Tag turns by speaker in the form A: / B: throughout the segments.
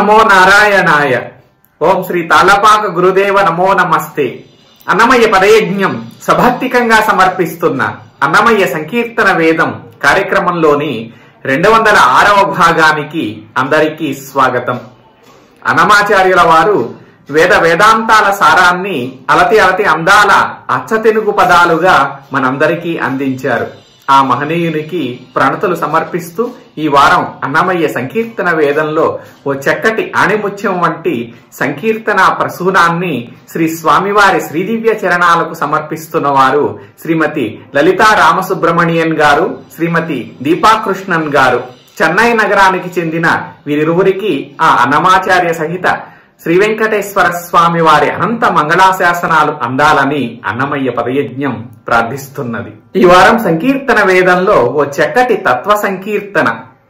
A: నమో నారాయణాయ ఓం శ్రీ తాళపాక గురుదేవ నమో నమస్తే అన్నమయ్య పదయజ్ఞం సభక్తికంగా సమర్పిస్తున్న అన్నమయ్య సంకీర్తన వేదం కార్యక్రమంలోని రెండు వందల ఆరవ భాగానికి అందరికీ స్వాగతం అన్నమాచార్యుల వారు వేద వేదాంతాల సారాన్ని అలతి అలతి అందాల అచ్చతెనుగు పదాలుగా మనందరికీ అందించారు ఆ మహనీయునికి ప్రణతులు సమర్పిస్తూ ఈ వారం అన్నమయ్య సంకీర్తన వేదంలో ఓ చక్కటి ఆణిముత్యం వంటి సంకీర్తన ప్రసూనాన్ని శ్రీ స్వామివారి శ్రీదివ్య చరణాలకు సమర్పిస్తున్న వారు శ్రీమతి లలితా రామసుబ్రమణియన్ గారు శ్రీమతి దీపాకృష్ణన్ గారు చెన్నై నగరానికి చెందిన వీరిరువురికి ఆ అన్నమాచార్య సహిత శ్రీ వెంకటేశ్వర స్వామి వారి అనంత మంగళాశాసనాలు అందాలని అన్నమయ్య పదయజ్ఞం ప్రార్థిస్తున్నది ఈ వారం సంకీర్తన వేదంలో ఓ చక్కటి తత్వ సంకీర్తన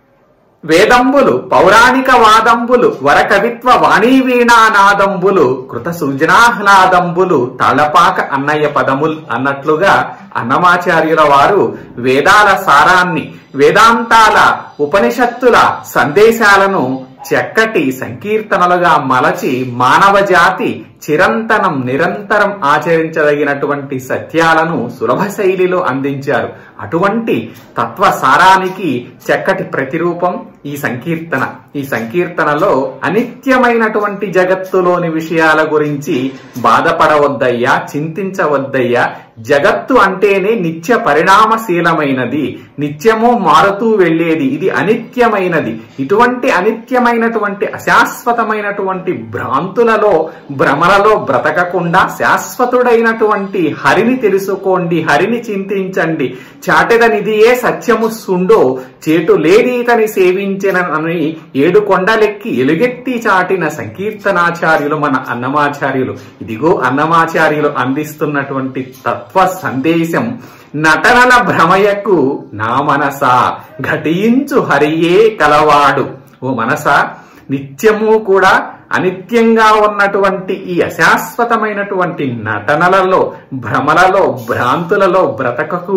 A: వేదంబులు పౌరాణిక వాదంబులు వరకవిత్వ వాణీ వీణానాదంబులు కృత సృజనాహ్లాదంబులు తాళపాక అన్నయ్య పదముల్ అన్నట్లుగా అన్నమాచార్యుల వారు వేదాల సారాన్ని వేదాంతాల ఉపనిషత్తుల సందేశాలను చక్కటి సంకీర్తనలుగా మలచి మానవ జాతి చిరంతనం నిరంతరం ఆచరించదగినటువంటి సత్యాలను సులభ శైలిలో అందించారు అటువంటి తత్వ సారానికి చక్కటి ప్రతిరూపం ఈ సంకీర్తన ఈ సంకీర్తనలో అనిత్యమైనటువంటి జగత్తులోని విషయాల గురించి బాధపడవద్దయ్యా చింతించవద్దయ్యా జగత్తు అంటేనే నిత్య పరిణామశీలమైనది నిత్యము మారుతూ వెళ్లేది ఇది అనిత్యమైనది ఇటువంటి అనిత్యమైనటువంటి అశాశ్వతమైనటువంటి భ్రాంతులలో భ్రమలలో బ్రతకకుండా శాశ్వతుడైనటువంటి హరిని తెలుసుకోండి హరిని చింతించండి చాటెదనిదియే సత్యము సుండో చేటు లేదీతని సేవించనని ఏడు కొండలెక్కి ఎలుగెత్తి చాటిన సంకీర్తనాచార్యులు మన అన్నమాచార్యులు ఇదిగో అన్నమాచార్యులు అందిస్తున్నటువంటి తత్వ సందేశం నటనల భ్రమయకు నా మనసా ఘటించు హరియే కలవాడు ఓ మనసా నిత్యము కూడా అనిత్యంగా ఉన్నటువంటి ఈ అశాశ్వతమైనటువంటి నటనలలో భ్రమలలో భ్రాంతులలో బ్రతకకు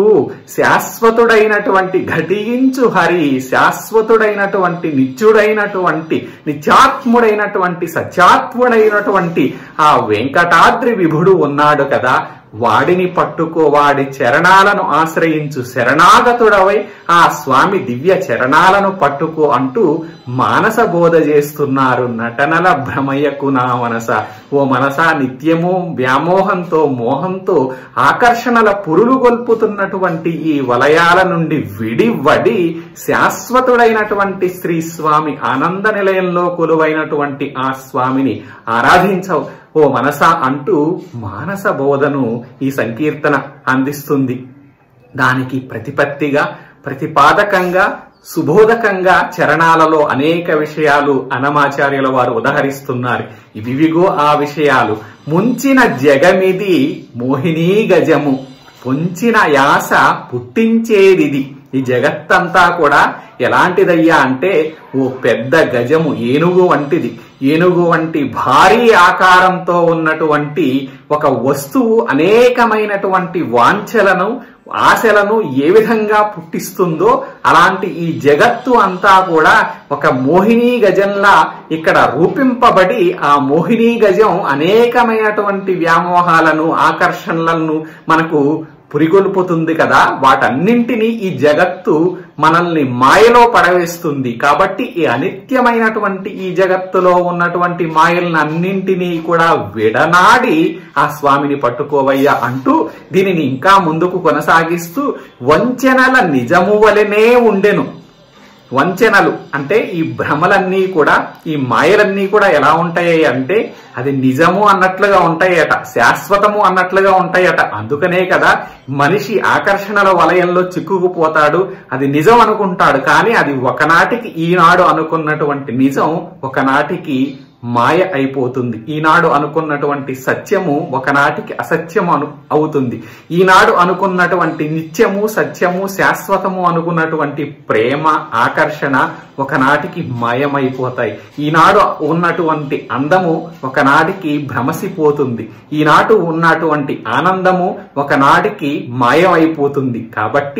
A: శాశ్వతుడైనటువంటి ఘటించు హరి శాశ్వతుడైనటువంటి నిత్యుడైనటువంటి నిత్యాత్ముడైనటువంటి సత్యాత్ముడైనటువంటి ఆ వెంకటాద్రి విభుడు ఉన్నాడు కదా వాడిని పట్టుకో వాడి చరణాలను ఆశ్రయించు శరణాగతుడవై ఆ స్వామి దివ్య చరణాలను పట్టుకో అంటూ మానస బోధ చేస్తున్నారు నటనల భ్రమయ్యకు నా మనస ఓ మనస నిత్యము వ్యామోహంతో మోహంతో ఆకర్షణల పురులు గొల్పుతున్నటువంటి ఈ వలయాల నుండి విడివడి శాశ్వతుడైనటువంటి శ్రీ స్వామి ఆనంద నిలయంలో కొలువైనటువంటి ఆ స్వామిని ఆరాధించవు ఓ మనస అంటూ మానస బోధను ఈ సంకీర్తన అందిస్తుంది దానికి ప్రతిపత్తిగా ప్రతిపాదకంగా సుబోధకంగా చరణాలలో అనేక విషయాలు అనమాచార్యుల వారు ఉదహరిస్తున్నారు ఇవివిగో ఆ విషయాలు ముంచిన జగమిది మోహినీ గజము పొంచిన యాస పుట్టించేదిది ఈ జగత్తంతా కూడా ఎలాంటిదయ్యా అంటే ఓ పెద్ద గజము ఏనుగు వంటిది ఏనుగు వంటి భారీ ఆకారంతో ఉన్నటువంటి ఒక వస్తువు అనేకమైనటువంటి వాంఛలను ఆశలను ఏ విధంగా పుట్టిస్తుందో అలాంటి ఈ జగత్తు అంతా కూడా ఒక మోహినీ గజంలా ఇక్కడ రూపింపబడి ఆ మోహినీ గజం అనేకమైనటువంటి వ్యామోహాలను ఆకర్షణలను మనకు పురిగొల్పుతుంది కదా వాటన్నింటినీ ఈ జగత్తు మనల్ని మాయలో పడవేస్తుంది కాబట్టి ఈ అనిత్యమైనటువంటి ఈ జగత్తులో ఉన్నటువంటి మాయలను అన్నింటినీ కూడా విడనాడి ఆ స్వామిని పట్టుకోవయ్యా అంటూ దీనిని ఇంకా ముందుకు కొనసాగిస్తూ వంచనల నిజము వలనే ఉండెను వంచనలు అంటే ఈ భ్రమలన్నీ కూడా ఈ మాయలన్నీ కూడా ఎలా ఉంటాయి అంటే అది నిజము అన్నట్లుగా ఉంటాయట శాశ్వతము అన్నట్లుగా ఉంటాయట అందుకనే కదా మనిషి ఆకర్షణల వలయంలో చిక్కుకుపోతాడు అది నిజం అనుకుంటాడు కానీ అది ఒకనాటికి ఈనాడు అనుకున్నటువంటి నిజం ఒకనాటికి మాయ అయిపోతుంది ఈనాడు అనుకున్నటువంటి సత్యము ఒకనాటికి అసత్యము అను అవుతుంది ఈనాడు అనుకున్నటువంటి నిత్యము సత్యము శాశ్వతము అనుకున్నటువంటి ప్రేమ ఆకర్షణ ఒకనాటికి మాయమైపోతాయి ఈనాడు ఉన్నటువంటి అందము ఒకనాటికి భ్రమసిపోతుంది ఈనాడు ఉన్నటువంటి ఆనందము ఒకనాటికి మాయమైపోతుంది కాబట్టి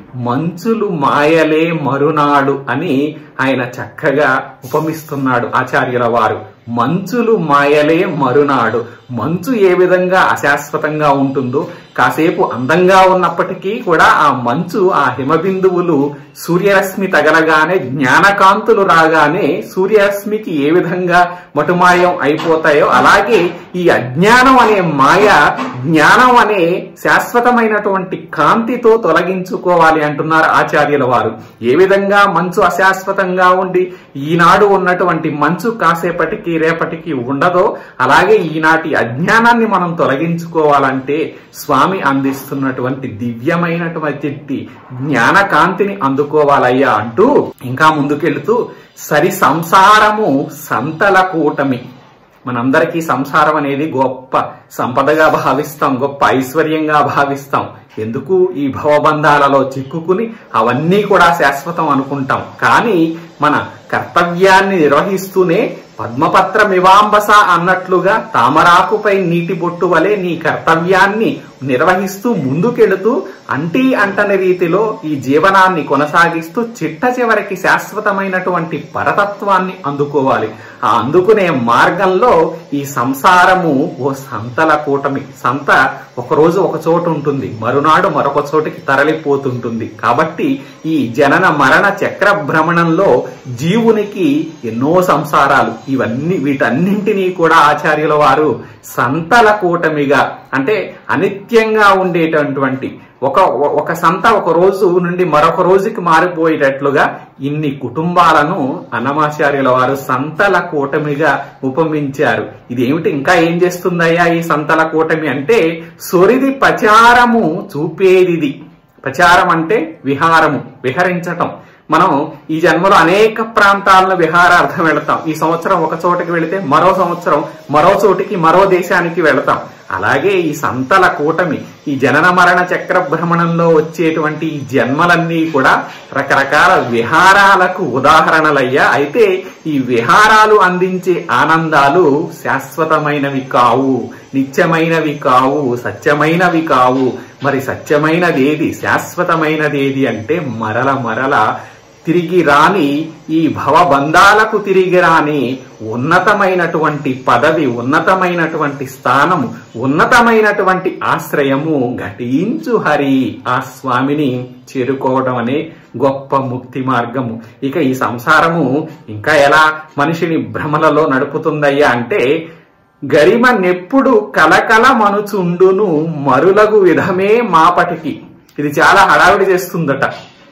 A: మంచులు మాయలే మరునాడు అని ఆయన చక్కగా ఉపమిస్తున్నాడు ఆచార్యుల వారు మంచులు మాయలే మరునాడు మంచు ఏ విధంగా అశాశ్వతంగా ఉంటుందో కాసేపు అందంగా ఉన్నప్పటికీ కూడా ఆ మంచు ఆ హిమబిందువులు సూర్యరశ్మి తగలగానే జ్ఞానకాంతులు రాగానే సూర్యరశ్మికి ఏ విధంగా మటుమాయం అయిపోతాయో అలాగే ఈ అజ్ఞానం అనే మాయ జ్ఞానం అనే శాశ్వతమైనటువంటి కాంతితో తొలగించుకోవాలి అంటున్నారు ఆచార్యుల వారు ఏ విధంగా మంచు అశాశ్వతంగా ఉండి ఈనాడు ఉన్నటువంటి మంచు కాసేపటికి రేపటికి ఉండదో అలాగే ఈనాటి అజ్ఞానాన్ని మనం తొలగించుకోవాలంటే స్వామి అందిస్తున్నటువంటి దివ్యమైనటువంటి జ్ఞాన కాంతిని అందుకోవాలయ్యా అంటూ ఇంకా ముందుకెళ్తూ సరి సంసారము సంతల కూటమి మనందరికీ సంసారం అనేది గొప్ప సంపదగా భావిస్తాం గొప్ప ఐశ్వర్యంగా భావిస్తాం ఎందుకు ఈ భవబంధాలలో చిక్కుకుని అవన్నీ కూడా శాశ్వతం అనుకుంటాం కానీ మన కర్తవ్యాన్ని నిర్వహిస్తూనే పద్మపత్రమివాంబస అన్నట్లుగా తామరాకుపై నీటి బొట్టు వలె నీ కర్తవ్యాన్ని నిర్వహిస్తూ ముందుకెళుతూ అంటీ అంటని రీతిలో ఈ జీవనాన్ని కొనసాగిస్తూ చిట్ట చివరికి శాశ్వతమైనటువంటి పరతత్వాన్ని అందుకోవాలి ఆ అందుకునే మార్గంలో ఈ సంసారము ఓ సంతల కూటమి సంత ఒకరోజు ఒక చోటు ఉంటుంది మరునాడు మరొక చోటికి తరలిపోతుంటుంది కాబట్టి ఈ జనన మరణ చక్ర భ్రమణంలో జీవునికి ఎన్నో సంసారాలు ఇవన్నీ వీటన్నింటినీ కూడా ఆచార్యుల వారు సంతల కూటమిగా అంటే అనిత్యంగా ఉండేటటువంటి ఒక ఒక సంత ఒక రోజు నుండి మరొక రోజుకి మారిపోయేటట్లుగా ఇన్ని కుటుంబాలను అన్నమాచార్యుల వారు సంతల కూటమిగా ఉపమించారు ఇదేమిటి ఇంకా ఏం చేస్తుందయ్యా ఈ సంతల కూటమి అంటే సొరిది ప్రచారము చూపేదిది ప్రచారం అంటే విహారము విహరించటం మనం ఈ జన్మలో అనేక ప్రాంతాలను విహారార్థం వెళతాం ఈ సంవత్సరం ఒక చోటకి వెళితే మరో సంవత్సరం మరో చోటికి మరో దేశానికి వెళతాం అలాగే ఈ సంతల కూటమి ఈ జనన మరణ చక్ర భ్రమణంలో వచ్చేటువంటి ఈ జన్మలన్నీ కూడా రకరకాల విహారాలకు ఉదాహరణలయ్యా అయితే ఈ విహారాలు అందించే ఆనందాలు శాశ్వతమైనవి కావు నిత్యమైనవి కావు సత్యమైనవి కావు మరి సత్యమైనదేది శాశ్వతమైనదేది అంటే మరల మరల తిరిగి రాని ఈ భవబంధాలకు తిరిగి రాని ఉన్నతమైనటువంటి పదవి ఉన్నతమైనటువంటి స్థానము ఉన్నతమైనటువంటి ఆశ్రయము ఘటించు హరి ఆ స్వామిని చేరుకోవడం అనే గొప్ప ముక్తి మార్గము ఇక ఈ సంసారము ఇంకా ఎలా మనిషిని భ్రమలలో నడుపుతుందయ్యా అంటే గరిమ నెప్పుడు కలకల మనుచుండును మరులగు విధమే మాపటికి ఇది చాలా హడావిడి చేస్తుందట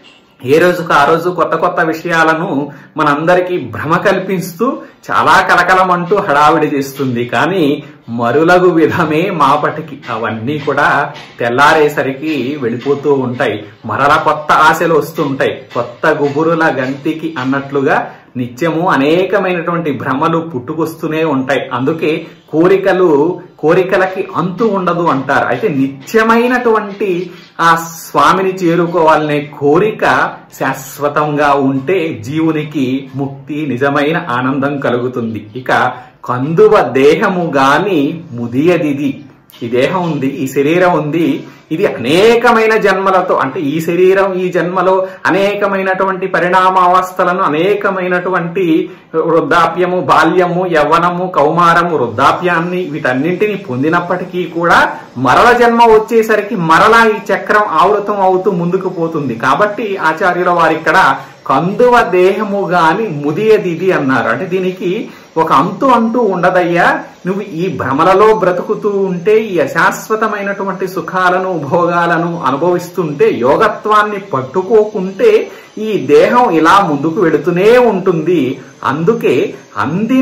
A: ఏ రోజుకు ఆ రోజు కొత్త కొత్త విషయాలను మనందరికీ భ్రమ కల్పిస్తూ చాలా కలకలమంటూ హడావిడి చేస్తుంది కానీ మరులగు విధమే మాపటికి అవన్నీ కూడా తెల్లారేసరికి వెళ్ళిపోతూ ఉంటాయి మరల కొత్త ఆశలు వస్తుంటాయి కొత్త గుబురుల గంతికి అన్నట్లుగా నిత్యము అనేకమైనటువంటి భ్రమలు పుట్టుకొస్తూనే ఉంటాయి అందుకే కోరికలు కోరికలకి అంతు ఉండదు అంటారు అయితే నిత్యమైనటువంటి ఆ స్వామిని చేరుకోవాలనే కోరిక శాశ్వతంగా ఉంటే జీవునికి ముక్తి నిజమైన ఆనందం కలుగుతుంది ఇక కందువ దేహము గాని ముదియదిది ఈ దేహం ఉంది ఈ శరీరం ఉంది ఇది అనేకమైన జన్మలతో అంటే ఈ శరీరం ఈ జన్మలో అనేకమైనటువంటి పరిణామావస్థలను అనేకమైనటువంటి వృద్ధాప్యము బాల్యము యవ్వనము కౌమారము వృద్ధాప్యాన్ని వీటన్నింటినీ పొందినప్పటికీ కూడా మరల జన్మ వచ్చేసరికి మరలా ఈ చక్రం ఆవృతం అవుతూ ముందుకు పోతుంది కాబట్టి ఆచార్యుల వారు ఇక్కడ కందువ దేహము గాని ముదియదిది అన్నారు అంటే దీనికి ఒక అంతు అంటూ ఉండదయ్యా నువ్వు ఈ భ్రమలలో బ్రతుకుతూ ఉంటే ఈ అశాశ్వతమైనటువంటి సుఖాలను భోగాలను అనుభవిస్తుంటే యోగత్వాన్ని పట్టుకోకుంటే ఈ దేహం ఇలా ముందుకు వెళుతూనే ఉంటుంది అందుకే అందిన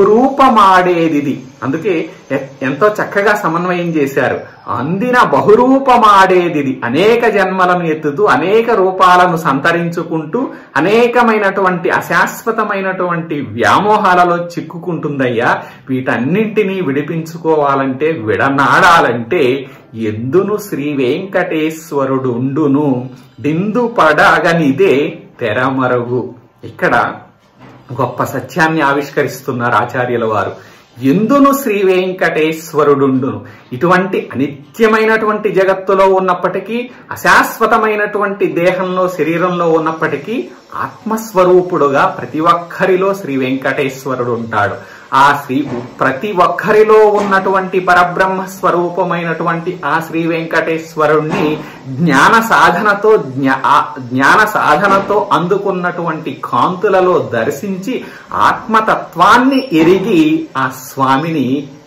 A: బహురూపమాడేది అందుకే ఎ- ఎంతో చక్కగా సమన్వయం చేశారు అందిన బహురూపమాడేది అనేక జన్మలను ఎత్తుతూ అనేక రూపాలను సంతరించుకుంటూ అనేకమైనటువంటి అశాశ్వతమైనటువంటి వ్యామోహాలలో చిక్కుకుంటుందయ్యా వీటన్నింటినీ విడిపించుకోవాలంటే విడనాడాలంటే ఎందును శ్రీ వెంకటేశ్వరుడుండును డిందు పడగనిదే తెరమరుగు ఇక్కడ గొప్ప సత్యాన్ని ఆవిష్కరిస్తున్నారు ఆచార్యుల వారు ఎందును శ్రీ వెంకటేశ్వరుడుండును ఇటువంటి అనిత్యమైనటువంటి జగత్తులో ఉన్నప్పటికీ అశాశ్వతమైనటువంటి దేహంలో శరీరంలో ఉన్నప్పటికీ ఆత్మస్వరూపుడుగా ప్రతి ఒక్కరిలో శ్రీ వెంకటేశ్వరుడు ఉంటాడు ఆ శ్రీ ప్రతి ఒక్కరిలో ఉన్నటువంటి పరబ్రహ్మ స్వరూపమైనటువంటి ఆ శ్రీ వెంకటేశ్వరుణ్ణి జ్ఞాన సాధనతో జ్ఞా ఆ జ్ఞాన సాధనతో అందుకున్నటువంటి కాంతులలో దర్శించి ఆత్మతత్వాన్ని ఎరిగి ఆ స్వామిని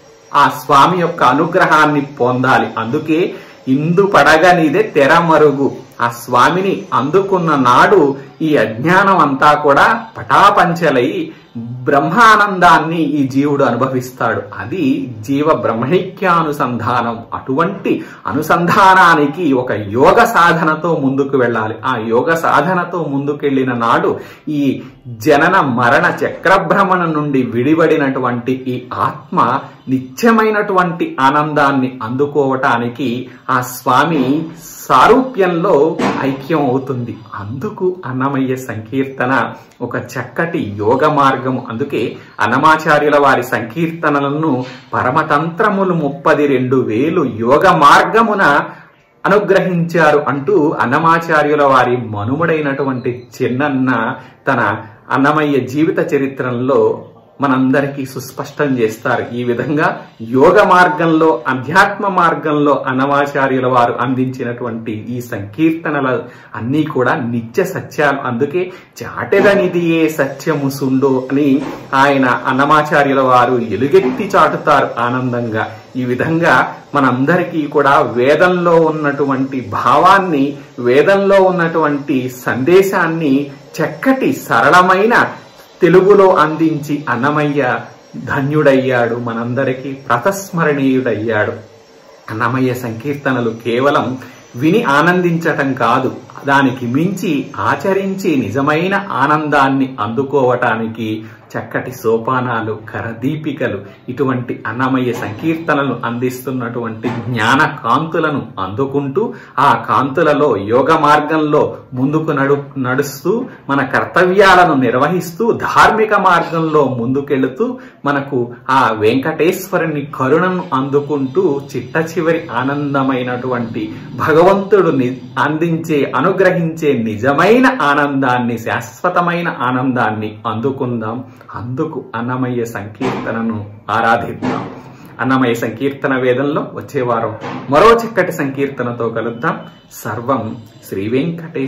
A: ఆ స్వామి యొక్క అనుగ్రహాన్ని పొందాలి అందుకే ఇందు పడగనిదే తెరమరుగు ఆ స్వామిని అందుకున్న నాడు ఈ అజ్ఞానం అంతా కూడా పటాపంచలై బ్రహ్మానందాన్ని ఈ జీవుడు అనుభవిస్తాడు అది జీవ బ్రహ్మైక్యానుసంధానం అటువంటి అనుసంధానానికి ఒక యోగ సాధనతో ముందుకు వెళ్ళాలి ఆ యోగ సాధనతో ముందుకెళ్లిన నాడు ఈ జనన మరణ చక్రభ్రమణ నుండి విడిపడినటువంటి ఈ ఆత్మ నిత్యమైనటువంటి ఆనందాన్ని అందుకోవటానికి ఆ స్వామి సారూప్యంలో ఐక్యం అవుతుంది అందుకు అన్నమయ్య సంకీర్తన ఒక చక్కటి యోగ మార్గము అందుకే అన్నమాచార్యుల వారి సంకీర్తనలను పరమతంత్రములు ముప్పది రెండు వేలు యోగ మార్గమున అనుగ్రహించారు అంటూ అన్నమాచార్యుల వారి మనుమడైనటువంటి చిన్నన్న తన అన్నమయ్య జీవిత చరిత్రలో మనందరికీ సుస్పష్టం చేస్తారు ఈ విధంగా యోగ మార్గంలో అధ్యాత్మ మార్గంలో అన్నమాచార్యుల వారు అందించినటువంటి ఈ సంకీర్తనల అన్నీ కూడా నిత్య సత్యాలు అందుకే చాటెదనిది ఏ సత్యము సుండో అని ఆయన అన్నమాచార్యుల వారు ఎలుగెత్తి చాటుతారు ఆనందంగా ఈ విధంగా మనందరికీ కూడా వేదంలో ఉన్నటువంటి భావాన్ని వేదంలో ఉన్నటువంటి సందేశాన్ని చక్కటి సరళమైన తెలుగులో అందించి అన్నమయ్య ధన్యుడయ్యాడు మనందరికీ ప్రతస్మరణీయుడయ్యాడు అన్నమయ్య సంకీర్తనలు కేవలం విని ఆనందించటం కాదు దానికి మించి ఆచరించి నిజమైన ఆనందాన్ని అందుకోవటానికి చక్కటి సోపానాలు కరదీపికలు ఇటువంటి అన్నమయ్య సంకీర్తనలు అందిస్తున్నటువంటి జ్ఞాన కాంతులను అందుకుంటూ ఆ కాంతులలో యోగ మార్గంలో ముందుకు నడు నడుస్తూ మన కర్తవ్యాలను నిర్వహిస్తూ ధార్మిక మార్గంలో ముందుకెళుతూ మనకు ఆ వెంకటేశ్వరుని కరుణను అందుకుంటూ చిట్ట చివరి ఆనందమైనటువంటి భగవంతుడు ని- అందించే అనుగ్రహించే నిజమైన ఆనందాన్ని శాశ్వతమైన ఆనందాన్ని అందుకుందాం అందుకు అన్నమయ్య సంకీర్తనను ఆరాధిద్దాం అన్నమయ్య సంకీర్తన వేదంలో వచ్చే వారం మరో చక్కటి సంకీర్తనతో కలుద్దాం సర్వం శ్రీ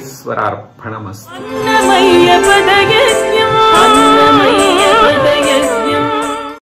A: వెంకటేశ్వరార్పణమస్తు
B: అన్నమయ్య పదయజ్ఞం అన్నమయ్య పదయజ్ఞం